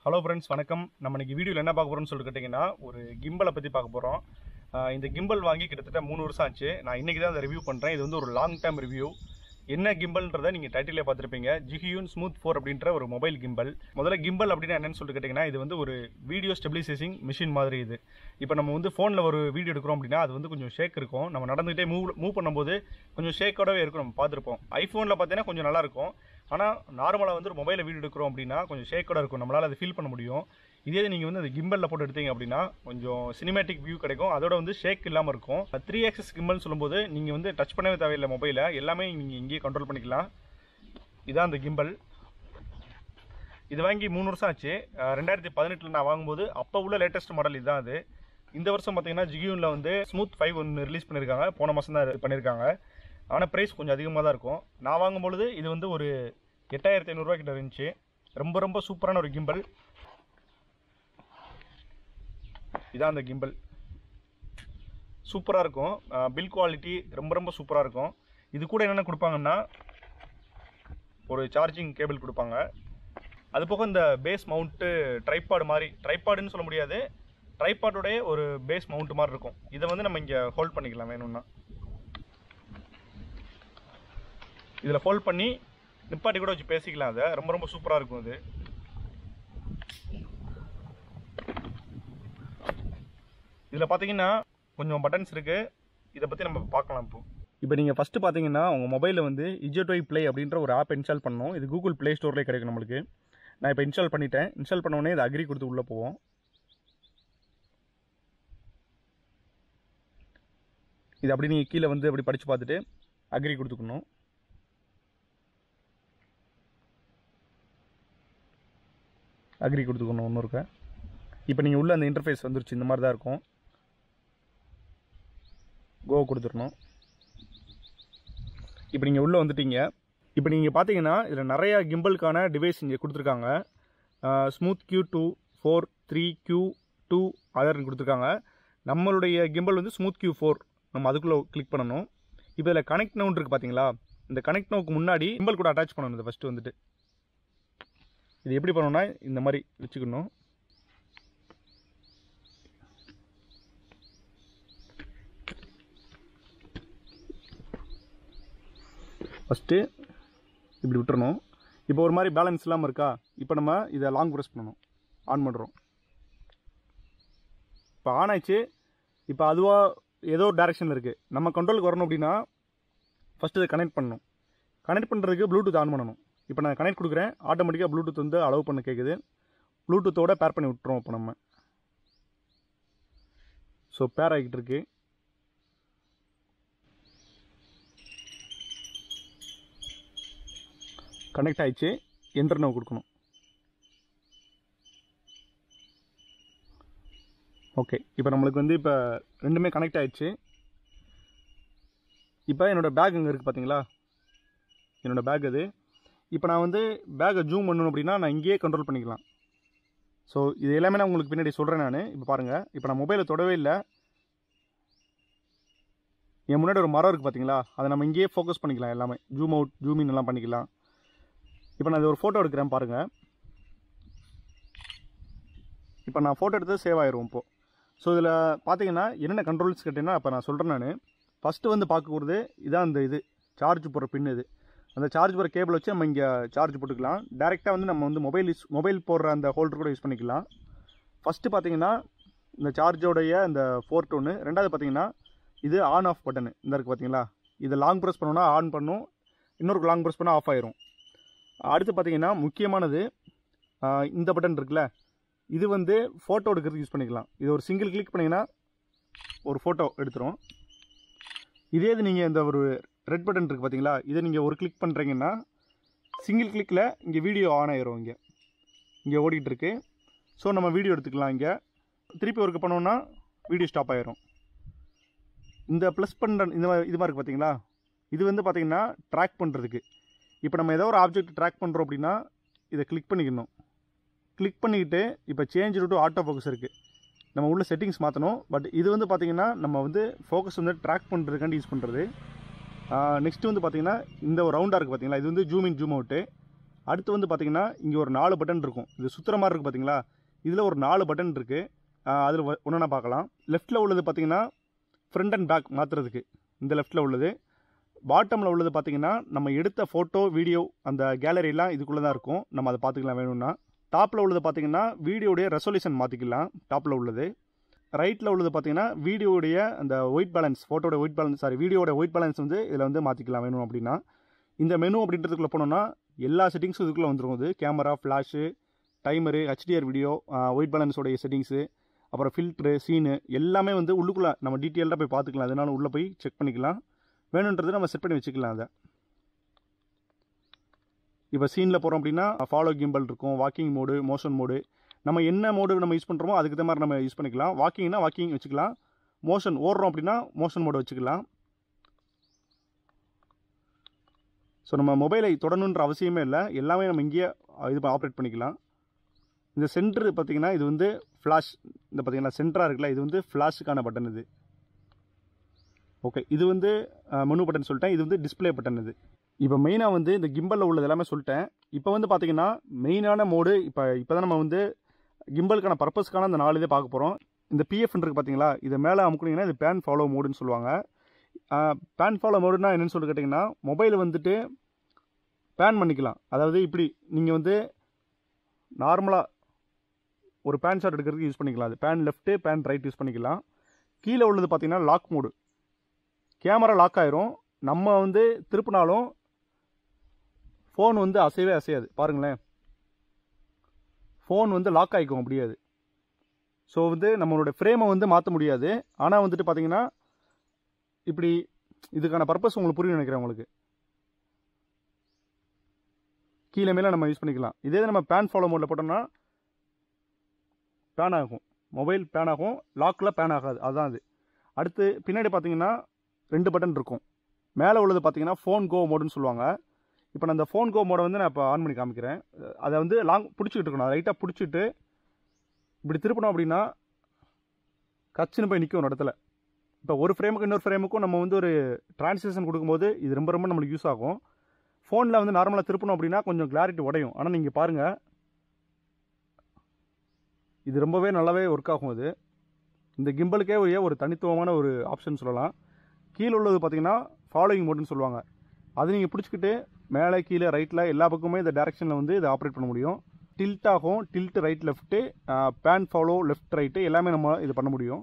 hello friends வணக்கம் நம்ம இன்னைக்கு வீடியோவில் என்ன பார்க்க போகிறோம்னு சொல்லிட்டு கேட்டிங்கன்னா ஒரு கிம்பலை பற்றி பார்க்க போகிறோம் இந்த கிம்பல் வாங்கி கிட்டத்தட்ட மூணு வருஷம் ஆச்சு நான் இன்றைக்கி தான் அதை ரிவ்யூ பண்ணுறேன் இது வந்து ஒரு லாங் டேர்ம் ரிவ்யூ என்ன கிம்பல்ன்றதை நீங்கள் டைட்டிலே பார்த்துருப்பீங்க ஜிஹியூன் ஸ்மூத் ஃபோர் அப்படின்ற ஒரு மொபைல் கிம்பல் முதல்ல கிம்பல் அப்படின்னா என்னன்னு சொல்லிட்டு கேட்டிங்கன்னா இது வந்து ஒரு வீடியோ ஸ்டெபிலைசேசிங் மிஷின் மாதிரி இது இப்போ நம்ம வந்து ஃபோனில் ஒரு வீடியோ எடுக்கிறோம் அப்படின்னா அது வந்து கொஞ்சம் ஷேக் இருக்கும் நம்ம நடந்துகிட்டே மூவ் மூவ் பண்ணும்போது கொஞ்சம் ஷேக்கோடவே இருக்கும் நம்ம பார்த்துருப்போம் ஐஃபோனில் பார்த்தீங்கன்னா கொஞ்சம் நல்லா இருக்கும் ஆனால் நார்மலாக வந்து ஒரு மொபைலில் வீடியோ எடுக்கிறோம் அப்படின்னா கொஞ்சம் ஷேக்கோட இருக்கும் நம்மளால் அதை ஃபீல் பண்ண முடியும் இதே நீங்கள் வந்து அந்த கிம்பலில் போட்டு எடுத்தீங்க அப்படின்னா கொஞ்சம் சினிமேட்டிக் வியூ கிடைக்கும் அதோட வந்து ஷேக் இல்லாமல் இருக்கும் த்ரீ ஆக்சஸ் கிம்பல்னு சொல்லும்போது நீங்கள் வந்து டச் பண்ணவே தேவையில்லை மொபைலை எல்லாமே நீங்கள் இங்கேயே கண்ட்ரோல் பண்ணிக்கலாம் இதான் அந்த கிம்பல் இது வாங்கி மூணு வருஷம் ஆச்சு அஹ் ரெண்டாயிரத்தி பதினெட்டில் நான் வாங்கும்போது அப்போ உள்ள லேட்டஸ்ட் மாடல் இதுதான் அது இந்த வருஷம் பார்த்தீங்கன்னா ஜிகியூனில் வந்து ஸ்மூத் ஃபைவ் ஒன்று ரிலீஸ் பண்ணியிருக்காங்க போன மாதம் தான் பண்ணியிருக்காங்க ஆனால் ப்ரைஸ் கொஞ்சம் அதிகமாக தான் இருக்கும் நான் வாங்கும்பொழுது இது வந்து ஒரு எட்டாயிரத்தி ஐநூறுரூவா கிட்ட இருந்துச்சு ரொம்ப ரொம்ப சூப்பரான ஒரு கிம்பல் இதான் அந்த கிம்பல் சூப்பராக இருக்கும் பில் குவாலிட்டி ரொம்ப ரொம்ப சூப்பராக இருக்கும் இது கூட என்னென்ன கொடுப்பாங்கன்னா ஒரு சார்ஜிங் கேபிள் கொடுப்பாங்க அது போக இந்த பேஸ் மவுண்ட்டு ட்ரைபாடு மாதிரி ட்ரைபாடுன்னு சொல்ல முடியாது ட்ரைபாடோடைய ஒரு பேஸ் மவுண்ட் மாதிரி இருக்கும் இதை வந்து நம்ம இங்கே ஹோல்ட் பண்ணிக்கலாம் வேணும்னா இதில் ஃபோல்ட் பண்ணி நிப்பாட்டி கூட வச்சு பேசிக்கலாம் அதை ரொம்ப ரொம்ப சூப்பராக இருக்கும் அது இதில் பார்த்தீங்கன்னா கொஞ்சம் பட்டன்ஸ் இருக்குது இதை பற்றி நம்ம பார்க்கலாம் இப்போ இப்போ நீங்கள் ஃபஸ்ட்டு பார்த்தீங்கன்னா உங்கள் மொபைலில் வந்து இஜோடோய் ப்ளே அப்படின்ற ஒரு ஆப் இன்ஸ்டால் பண்ணணும் இது கூகுள் ப்ளே ஸ்டோர்லேயே கிடைக்கும் நம்மளுக்கு நான் இப்போ இன்ஸ்டால் பண்ணிட்டேன் இன்ஸ்டால் பண்ண உடனே இது அக்ரி கொடுத்து உள்ளே போவோம் இது அப்படி நீங்கள் கீழே வந்து அப்படி படித்து பார்த்துட்டு அக்ரி கொடுத்துக்கணும் அக்ரி கொடுத்துக்கணும் ஒன்று இருக்க இப்போ நீங்கள் உள்ள அந்த இன்டர்ஃபேஸ் வந்துருச்சு இந்த மாதிரி தான் இருக்கும் கோ கொடுத்துடணும் இப்போ நீங்கள் உள்ளே வந்துட்டீங்க இப்போ நீங்கள் பார்த்தீங்கன்னா இதில் நிறையா கிம்பலுக்கான டிவைஸ் இங்கே கொடுத்துருக்காங்க smooth Q two four three Q two அதர்னு கொடுத்துருக்காங்க நம்மளுடைய கிம்பல் வந்து ஸ்மூத் கியூ ஃபோர் நம்ம அதுக்குள்ளே கிளிக் பண்ணணும் இப்போ இதில் கனெக்ட் நவுன் இருக்குது பார்த்தீங்களா இந்த கனெக்ட் நோக்கு முன்னாடி கிம்பல் கூட அட்டாச் பண்ணணும் இதை ஃபஸ்ட்டு வந்துட்டு இது எப்படி பண்ணணும்னா இந்த மாதிரி வச்சுக்கணும் ஃபஸ்ட்டு இப்படி விட்டுறணும் இப்போ ஒரு மாதிரி பேலன்ஸ் இல்லாமல் இருக்கா இப்போ நம்ம இதை லாங் ப்ரெஸ் பண்ணணும் ஆன் பண்ணுறோம் இப்போ ஆன் ஆயிடுச்சு இப்போ அதுவாக ஏதோ ஒரு டேரெக்ஷனில் இருக்குது நம்ம கண்ட்ரோலுக்கு வரணும் அப்படின்னா ஃபஸ்ட்டு இதை கனெக்ட் பண்ணணும் கனெக்ட் பண்ணுறதுக்கு ப்ளூடூத் ஆன் பண்ணணும் இப்போ நான் கனெக்ட் கொடுக்குறேன் ஆட்டோமேட்டிக்காக ப்ளூடூத் வந்து அலோவ் பண்ண கேட்குது ப்ளூடூத்தோட பேர் பண்ணி விட்டுறோம் இப்போ நம்ம ஸோ பேர் ஆகிட்டு இருக்கு கனெக்ட் ஆயிடுச்சு என்டர் நோ கொடுக்கணும் ஓகே இப்போ நம்மளுக்கு வந்து இப்போ ரெண்டுமே கனெக்ட் ஆயிடுச்சு இப்போ என்னோடய பேக் இங்கே இருக்குது பார்த்தீங்களா என்னோடய பேக் அது இப்போ நான் வந்து பேக்கை ஜூம் பண்ணணும் அப்படின்னா நான் இங்கேயே கண்ட்ரோல் பண்ணிக்கலாம் ஸோ இது எல்லாமே நான் உங்களுக்கு பின்னாடி சொல்கிறேன் நான் இப்போ பாருங்கள் இப்போ நான் மொபைலை தொடவே இல்லை என் முன்னாடி ஒரு மரம் இருக்குது பார்த்தீங்களா அதை நம்ம இங்கேயே ஃபோக்கஸ் பண்ணிக்கலாம் எல்லாமே ஜூம் அவுட் ஜூம் இன் எல்லாம் பண்ணிக்கலாம் இப்போ நான் இது ஒரு ஃபோட்டோ எடுக்கிறேன் பாருங்கள் இப்போ நான் ஃபோட்டோ எடுத்து சேவ் ஆயிரும் இப்போது ஸோ இதில் பார்த்தீங்கன்னா என்னென்ன கண்ட்ரோல்ஸ் கேட்டிங்கன்னா இப்போ நான் சொல்கிறேன் நான் ஃபஸ்ட்டு வந்து பார்க்கக்கூடாது இதான் அந்த இது சார்ஜ் போடுற பின் இது அந்த சார்ஜ் போகிற கேபிள் வச்சு நம்ம இங்கே சார்ஜ் போட்டுக்கலாம் டேரெக்டாக வந்து நம்ம வந்து மொபைல் யூஸ் மொபைல் போடுற அந்த ஹோல்டர் கூட யூஸ் பண்ணிக்கலாம் ஃபஸ்ட்டு பார்த்தீங்கன்னா இந்த சார்ஜோடைய இந்த ஃபோர்ட் ஒன்று ரெண்டாவது பார்த்தீங்கன்னா இது ஆன் ஆஃப் பட்டனு இந்த இருக்குது பார்த்தீங்களா இதை லாங் ப்ரெஸ் பண்ணோன்னா ஆன் பண்ணும் இன்னொரு லாங் ப்ரெஸ் பண்ணால் ஆஃப் ஆயிரும் அடுத்து பார்த்தீங்கன்னா முக்கியமானது இந்த பட்டன் இருக்குல்ல இது வந்து ஃபோட்டோ எடுக்கிறதுக்கு யூஸ் பண்ணிக்கலாம் இது ஒரு சிங்கிள் கிளிக் பண்ணிங்கன்னா ஒரு ஃபோட்டோ எடுத்துரும் இதே இது நீங்கள் இந்த ஒரு ரெட் பட்டன் இருக்குது பார்த்தீங்களா இதை நீங்கள் ஒரு கிளிக் பண்ணுறீங்கன்னா சிங்கிள் கிளிக்கில் இங்கே வீடியோ ஆன் ஆயிரும் இங்கே இங்கே ஓடிட்டு இருக்கு ஸோ நம்ம வீடியோ எடுத்துக்கலாம் இங்கே திருப்பி ஒர்க் பண்ணோன்னா வீடியோ ஸ்டாப் ஆயிரும் இந்த ப்ளஸ் பண்ணுற இந்த மாதிரி இது மாதிரி இருக்குது பார்த்தீங்களா இது வந்து பார்த்தீங்கன்னா ட்ராக் பண்ணுறதுக்கு இப்போ நம்ம ஏதோ ஒரு ஆப்ஜெக்ட் ட்ராக் பண்ணுறோம் அப்படின்னா இதை கிளிக் பண்ணிக்கணும் கிளிக் பண்ணிக்கிட்டு இப்போ சேஞ்ச் டு ஆட்டோ ஃபோக்கஸ் இருக்குது நம்ம உள்ள செட்டிங்ஸ் மாற்றணும் பட் இது வந்து பார்த்திங்கன்னா நம்ம வந்து ஃபோக்கஸ் வந்து ட்ராக் பண்ணுறதுக்காண்டி யூஸ் பண்ணுறது நெக்ஸ்ட்டு வந்து பார்த்திங்கன்னா இந்த ஒரு ரவுண்டாக இருக்குது பார்த்தீங்களா இது வந்து ஜூம் இன் ஜூம் அவுட்டு அடுத்து வந்து பார்த்தீங்கன்னா இங்கே ஒரு நாலு பட்டன் இருக்கும் இது சுற்றுற மாதிரி இருக்குது பார்த்தீங்களா இதில் ஒரு நாலு பட்டன் இருக்குது அதில் ஒன்றா பார்க்கலாம் லெஃப்ட்டில் உள்ளது பார்த்தீங்கன்னா ஃப்ரண்ட் அண்ட் பேக் மாற்றுறதுக்கு இந்த லெஃப்ட்டில் உள்ளது பாட்டமில் உள்ளது பார்த்தீங்கன்னா நம்ம எடுத்த ஃபோட்டோ வீடியோ அந்த கேலரிலாம் இதுக்குள்ளே தான் இருக்கும் நம்ம அதை பார்த்துக்கலாம் வேணும்னா டாப்பில் உள்ளது பார்த்தீங்கன்னா வீடியோடைய ரெசல்யூஷன் மாற்றிக்கலாம் டாப்பில் உள்ளது ரைட்டில் உள்ளது பார்த்தீங்கன்னா வீடியோடைய அந்த ஒயிட் பேலன்ஸ் ஃபோட்டோட ஒயிட் பேலன்ஸ் சாரி வீடியோட ஒயிட் பேலன்ஸ் வந்து இதில் வந்து மாற்றிக்கலாம் வேணும் அப்படின்னா இந்த மெனு அப்படின்றதுக்குள்ளே போனோம்னா எல்லா செட்டிங்ஸும் இதுக்குள்ளே வந்துடும் இது camera flash timer HDR video white பேலன்ஸோடைய செட்டிங்ஸு அப்புறம் ஃபில்ட்ரு சீனு எல்லாமே வந்து உள்ளுக்குள்ளே நம்ம டீட்டெயில்டாக போய் பார்த்துக்கலாம் அதனால உள்ளே போய் செக் பண்ணிக்கலாம் வேணுன்றது நம்ம செட் பண்ணி வச்சுக்கலாம் அதை இப்போ சீனில் போகிறோம் அப்படின்னா ஃபாலோ கிம்பல் இருக்கும் வாக்கிங் மோடு மோஷன் மோடு நம்ம என்ன மோடு நம்ம யூஸ் பண்ணுறோமோ அதுக்கு தகுந்த மாதிரி நம்ம யூஸ் பண்ணிக்கலாம் வாக்கிங்னா வாக்கிங் வச்சுக்கலாம் மோஷன் ஓடுறோம் அப்படின்னா மோஷன் மோடு வச்சுக்கலாம் ஸோ நம்ம மொபைலை தொடணுன்ற அவசியமே இல்லை எல்லாமே நம்ம இங்கேயே இது ஆப்ரேட் பண்ணிக்கலாம் இந்த சென்டர் பார்த்தீங்கன்னா இது வந்து ஃப்ளாஷ் இந்த பார்த்தீங்கன்னா சென்டராக இருக்குல்ல இது வந்து ஃப்ளாஷுக்கான பட்டன் இது ஓகே இது வந்து மெனு பட்டன் சொல்லிட்டேன் இது வந்து டிஸ்பிளே பட்டன் இது இப்போ மெயினாக வந்து இந்த கிம்பலில் உள்ளது எல்லாமே சொல்லிட்டேன் இப்போ வந்து பார்த்தீங்கன்னா மெயினான மோடு இப்போ இப்போ தான் நம்ம வந்து கிம்பலுக்கான பர்பஸ்க்கான அந்த நாலு இதே பார்க்க போகிறோம் இந்த பிஎஃப் இருக்குது பார்த்தீங்களா இதை மேலே அமுக்குனீங்கன்னா இது பேன் ஃபாலோ மோடுன்னு சொல்லுவாங்க பேன் ஃபாலோ மோடுனா என்னென்னு சொல்லி கேட்டிங்கன்னா மொபைல் வந்துட்டு பேன் பண்ணிக்கலாம் அதாவது இப்படி நீங்கள் வந்து நார்மலாக ஒரு பேன் ஷாட் எடுக்கிறதுக்கு யூஸ் பண்ணிக்கலாம் அது pan left pan right use பண்ணிக்கலாம் கீழே உள்ளது பார்த்தீங்கன்னா லாக் மோடு கேமரா லாக் ஆயிரும் நம்ம வந்து திருப்பினாலும் ஃபோன் வந்து அசையவே அசையாது பாருங்களேன் ஃபோன் வந்து லாக் ஆகிக்கும் முடியாது ஸோ வந்து நம்மளோட ஃப்ரேமை வந்து மாற்ற முடியாது ஆனால் வந்துட்டு பார்த்தீங்கன்னா இப்படி இதுக்கான பர்பஸ் உங்களுக்கு புரியும் நினைக்கிறேன் உங்களுக்கு கீழே மேலே நம்ம யூஸ் பண்ணிக்கலாம் இதே நம்ம பேன் ஃபாலோ மோடில் போட்டோம்னா பேன் ஆகும் மொபைல் பேன் ஆகும் லாக்கில் பேன் ஆகாது அதுதான் அது அடுத்து பின்னாடி பார்த்தீங்கன்னா ரெண்டு பட்டன் இருக்கும் மேலே உள்ளது பார்த்தீங்கன்னா ஃபோன் கோ மோடுன்னு சொல்லுவாங்க இப்போ நான் அந்த ஃபோன் கோ மோடை வந்து நான் இப்போ ஆன் பண்ணி காமிக்கிறேன் அதை வந்து லாங் பிடிச்சிக்கிட்டு இருக்கணும் லைட்டாக பிடிச்சிட்டு இப்படி திருப்பணும் அப்படின்னா கச்சுன்னு போய் நிற்கும் ஒரு இடத்துல இப்போ ஒரு ஃப்ரேமுக்கு இன்னொரு ஃப்ரேமுக்கும் நம்ம வந்து ஒரு டிரான்ஸ்லேஷன் கொடுக்கும்போது இது ரொம்ப ரொம்ப நம்மளுக்கு யூஸ் ஆகும் ஃபோனில் வந்து நார்மலாக திருப்பணும் அப்படின்னா கொஞ்சம் கிளாரிட்டி உடையும் ஆனால் நீங்கள் பாருங்கள் இது ரொம்பவே நல்லாவே ஒர்க் ஆகும் இது இந்த கிம்பலுக்கே உரிய ஒரு தனித்துவமான ஒரு ஆப்ஷன் சொல்லலாம் கீழே உள்ளது பார்த்தீங்கன்னா ஃபாலோயிங் மோடுன்னு சொல்லுவாங்க அது நீங்கள் பிடிச்சிக்கிட்டு மேலே கீழே ரைட்டில் எல்லா பக்கமுமே இந்த டேரெக்ஷனில் வந்து இதை ஆப்ரேட் பண்ண முடியும் டில்ட் ஆகும் tilt right left pan follow left right எல்லாமே நம்ம இது பண்ண முடியும்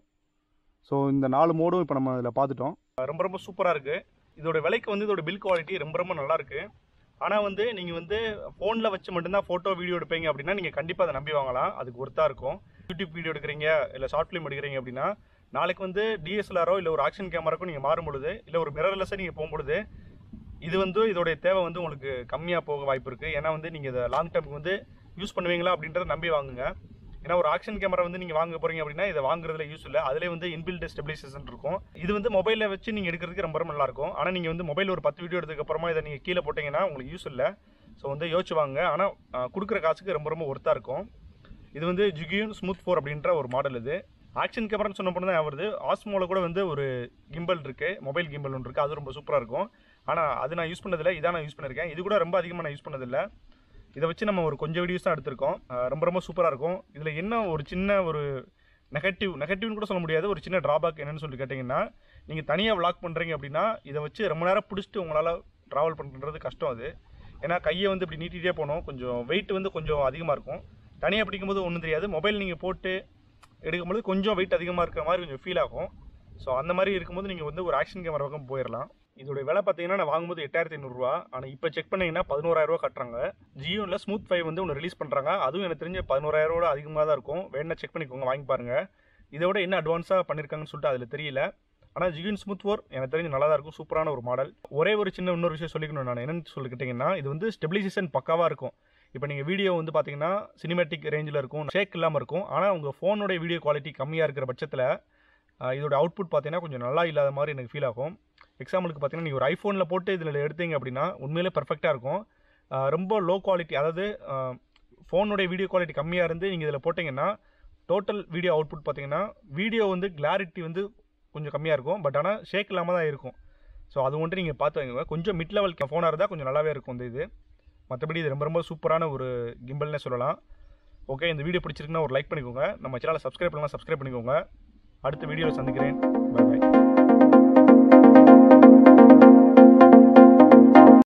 ஸோ இந்த நாலு மோடும் இப்போ நம்ம இதில் பார்த்துட்டோம் ரொம்ப ரொம்ப சூப்பராக இருக்குது இதோட விலைக்கு வந்து இதோட பில் குவாலிட்டி ரொம்ப ரொம்ப நல்லா இருக்கு ஆனால் வந்து நீங்கள் வந்து ஃபோனில் வச்சு மட்டும்தான் ஃபோட்டோ வீடியோ எடுப்பீங்க அப்படின்னா நீங்கள் கண்டிப்பாக அதை நம்பி வாங்கலாம் அதுக்கு ஒர்த்தாக இருக்கும் யூடியூப் வீடியோ எடுக்கிறீங்க இல்லை ஷார்ட் ஃபிலிம் எடுக்கிறீங்க அப்படின்னா நாளைக்கு வந்து டிஎஸ்எல்ஆரோ இல்லை ஒரு ஆக்ஷன் கேமராக்கோ நீங்கள் மாறும் பொழுது இல்லை ஒரு மிரர்லெஸ்ஸாக நீங்கள் போகும்பொழுது இது வந்து இதோடைய தேவை வந்து உங்களுக்கு கம்மியாக போக வாய்ப்பு இருக்குது ஏன்னா வந்து நீங்கள் இதை லாங் டேர்முக்கு வந்து யூஸ் பண்ணுவீங்களா அப்படின்றத நம்பி வாங்குங்க ஏன்னா ஒரு ஆக்ஷன் கேமரா வந்து நீங்கள் வாங்க போகிறீங்க அப்படின்னா இதை வாங்குறதுல யூஸ் இல்லை அதிலே வந்து இன்பில்ட் ஸ்டெபிலைசேஷன் இருக்கும் இது வந்து மொபைலில் வச்சு நீங்கள் எடுக்கிறதுக்கு ரொம்ப ரொம்ப நல்லா இருக்கும் ஆனால் நீங்கள் வந்து மொபைல் ஒரு பத்து வீடியோ எடுத்ததுக்கு அப்புறமா இதை நீங்கள் கீழே போட்டிங்கன்னா உங்களுக்கு யூஸ் இல்லை ஸோ வந்து யோசிச்சு வாங்க ஆனால் கொடுக்குற காசுக்கு ரொம்ப ரொம்ப ஒர்த்தாக இருக்கும் இது வந்து ஜுகியூன் ஸ்மூத் ஃபோர் அப்படின்ற ஒரு மாடல் இது ஆக்ஷன் கேமரான்னு சொன்ன பொண்ணு தான் வருது ஆஸ்மோவில் கூட வந்து ஒரு கிம்பல் இருக்குது மொபைல் கிம்பல் ஒன்று இருக்குது அது ரொம்ப சூப்பராக இருக்கும் ஆனால் அது நான் யூஸ் பண்ணதில்லை இதான் நான் யூஸ் பண்ணியிருக்கேன் இது கூட ரொம்ப அதிகமாக நான் யூஸ் பண்ணதில்லை இதை வச்சு நம்ம ஒரு கொஞ்சம் வீடியோஸ் தான் எடுத்திருக்கோம் அஹ் ரொம்ப ரொம்ப சூப்பராக இருக்கும் இதில் என்ன ஒரு சின்ன ஒரு நெகட்டிவ் நெகட்டிவ்னு கூட சொல்ல முடியாது ஒரு சின்ன ட்ராபேக் என்னன்னு சொல்லி கேட்டிங்கன்னா நீங்கள் தனியாக vlog பண்ணுறீங்க அப்படின்னா இதை வச்சு ரொம்ப நேரம் பிடிச்சிட்டு உங்களால் ட்ராவல் பண்ணுறது கஷ்டம் அது ஏன்னா கையை வந்து இப்படி நீட்டிகிட்டே போகணும் கொஞ்சம் வெயிட் வந்து கொஞ்சம் அதிகமாக இருக்கும் தனியாக பிடிக்கும்போது ஒன்றும் தெரியாது மொபைல் நீங்கள் போட்டு எடுக்கும்போது கொஞ்சம் வெயிட் அதிகமாக இருக்கிற மாதிரி கொஞ்சம் ஃபீல் ஆகும் ஸோ அந்த மாதிரி இருக்கும்போது நீங்கள் வந்து ஒரு ஆக்ஷன் கேமரா பக்கம் போயிடலாம் இதோட விலை பார்த்தீங்கன்னா நான் வாங்கும்போது எட்டாயிரத்தி ஐநூறுரூவா ஆனால் இப்போ செக் பண்ணீங்கன்னா பதினோராயிரரூவா கட்டுறாங்க ஜியோவில் ஸ்மூத் ஃபைவ் வந்து ஒன்று ரிலீஸ் பண்ணுறாங்க அதுவும் எனக்கு தெரிஞ்ச பதினோராயிரரூவா அதிகமாக தான் இருக்கும் வேணா செக் பண்ணிக்கோங்க வாங்கி பாருங்க இதை விட என்ன அட்வான்ஸாக பண்ணியிருக்காங்கன்னு சொல்லிட்டு அதில் தெரியல ஆனால் ஜிகின் ஸ்மூத் ஃபோர் எனக்கு தெரிஞ்சு நல்லா தான் இருக்கும் சூப்பரான ஒரு மாடல் ஒரே ஒரு சின்ன இன்னொரு விஷயம் சொல்லிக்கணும் நான் என்னன்னு சொல்லிக்கிட்டிங்கன்னா இது வந்து ஸ்டெபிலைசேஷன் பக்காவாக இருக்கும் இப்போ நீங்கள் வீடியோ வந்து பார்த்தீங்கன்னா சினிமேட்டிக் ரேஞ்சில் இருக்கும் ஷேக் இல்லாமல் இருக்கும் ஆனால் உங்கள் ஃபோனோட வீடியோ குவாலிட்டி கம்மியாக இருக்கிற பட்சத்தில் இதோட அவுட்புட் பார்த்தீங்கன்னா கொஞ்சம் நல்லா இல்லாத மாதிரி எனக்கு ஃபீல் ஆகும் எக்ஸாம்பிளுக்கு பார்த்தீங்கன்னா நீங்கள் ஒரு ஐஃபோனில் போட்டு இதில் எடுத்தீங்க அப்படின்னா உண்மையிலே பர்ஃபெக்டாக இருக்கும் ஆஹ் ரொம்ப லோ குவாலிட்டி அதாவது ஃபோனுடைய வீடியோ குவாலிட்டி கம்மியாக இருந்து நீங்கள் இதில் போட்டிங்கன்னா டோட்டல் வீடியோ அவுட்புட் பார்த்தீங்கன்னா வீடியோ வந்து கிளாரிட்டி வந்து கொஞ்சம் கம்மியாக இருக்கும் பட் ஆனால் ஷேக் இல்லாமல் தான் இருக்கும் ஸோ அது வந்துட்டு நீங்கள் பார்த்து வைங்க கொஞ்சம் மிட் லெவல் ஃபோனாக இருந்தால் கொஞ்சம் நல்லாவே இருக்கும் இந்த இது மற்றபடி இது ரொம்ப ரொம்ப சூப்பரான ஒரு கிம்பல்னே சொல்லலாம் ஓகே இந்த வீடியோ பிடிச்சிருக்குன்னா ஒரு லைக் பண்ணிக்கோங்க நம்ம சேனலை சப்ஸ்கிரைப் பண்ணலாம் சப்ஸ்கிரைப் பண்ணிக்கோங்க அடுத்த வீடியோவில் சந்திக்கிறேன் பை பை